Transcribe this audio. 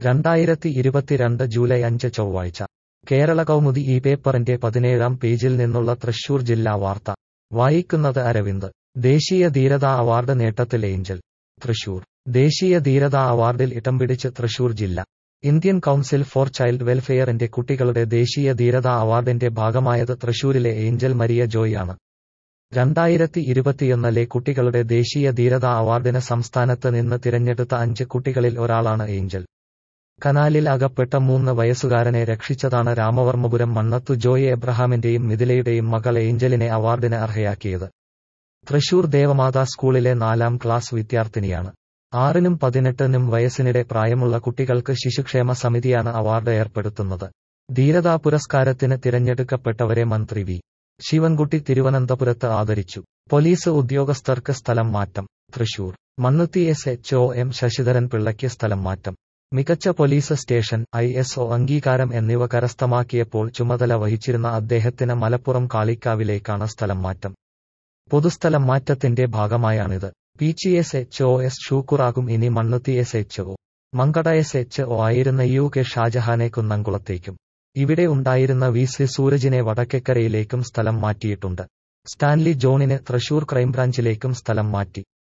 രണ്ടായിരത്തി ഇരുപത്തിരണ്ട് ജൂലൈ അഞ്ച് ചൊവ്വാഴ്ച കേരള കൗമുദി ഈ പേപ്പറിന്റെ പതിനേഴാം പേജിൽ നിന്നുള്ള തൃശൂർ ജില്ലാ വാർത്ത വായിക്കുന്നത് അരവിന്ദ് ദേശീയ ധീരതാ അവാർഡ് നേട്ടത്തിൽ ഏഞ്ചൽ തൃശൂർ ദേശീയ ധീരതാ അവാർഡിൽ ഇടം പിടിച്ച് തൃശൂർ ജില്ല ഇന്ത്യൻ കൗൺസിൽ ഫോർ ചൈൽഡ് വെൽഫെയറിന്റെ കുട്ടികളുടെ ദേശീയ ധീരതാ അവാർഡിന്റെ ഭാഗമായത് തൃശൂരിലെ ഏഞ്ചൽ മരിയ ജോയ് ആണ് രണ്ടായിരത്തി ഇരുപത്തിയൊന്നിലെ കുട്ടികളുടെ ദേശീയ ധീരതാ അവാർഡിന് സംസ്ഥാനത്ത് നിന്ന് തിരഞ്ഞെടുത്ത അഞ്ച് കുട്ടികളിൽ ഒരാളാണ് ഏഞ്ചൽ കനാലിൽ അകപ്പെട്ട മൂന്ന് വയസ്സുകാരനെ രക്ഷിച്ചതാണ് രാമവർമ്മപുരം മണ്ണത്തു ജോയ് എബ്രഹാമിന്റെയും മിഥിലയുടെയും മകൾ ഏഞ്ചലിനെ അവാർഡിന് അർഹയാക്കിയത് തൃശൂർ ദേവമാതാ സ്കൂളിലെ നാലാം ക്ലാസ് വിദ്യാർത്ഥിനിയാണ് ആറിനും പതിനെട്ടിനും വയസ്സിനിടെ പ്രായമുള്ള കുട്ടികൾക്ക് ശിശുക്ഷേമ സമിതിയാണ് അവാർഡ് ഏർപ്പെടുത്തുന്നത് ധീരതാ പുരസ്കാരത്തിന് തിരഞ്ഞെടുക്കപ്പെട്ടവരെ മന്ത്രി വി ശിവൻകുട്ടി തിരുവനന്തപുരത്ത് ആദരിച്ചു പോലീസ് ഉദ്യോഗസ്ഥർക്ക് സ്ഥലം മാറ്റം Thrissur Mannuthy S H O M Sasidharan പിള്ളയ്ക്ക് സ്ഥലം മാറ്റം മികച്ച police station I S O അംഗീകാരം എന്നിവ കരസ്ഥമാക്കിയപ്പോൾ ചുമതല വഹിച്ചിരുന്ന അദ്ദേഹത്തിന് മലപ്പുറം കാളിക്കാവിലേക്കാണ് സ്ഥലം മാറ്റം പൊതുസ്ഥലം മാറ്റത്തിന്റെ ഭാഗമായാണിത് P G S H O S ഷൂക്കുറാകും ഇനി Mannuthy S H O Mankada S H O ആയിരുന്ന യു കെ ഷാജഹാനെ കുന്നംകുളത്തേക്കും ഇവിടെ ഉണ്ടായിരുന്ന വി സി സൂരജിനെ വടക്കേക്കരയിലേക്കും സ്ഥലം മാറ്റിയിട്ടുണ്ട് സ്റ്റാൻലി ജോണിനെ തൃശൂർ ക്രൈംബ്രാഞ്ചിലേക്കും സ്ഥലം മാറ്റി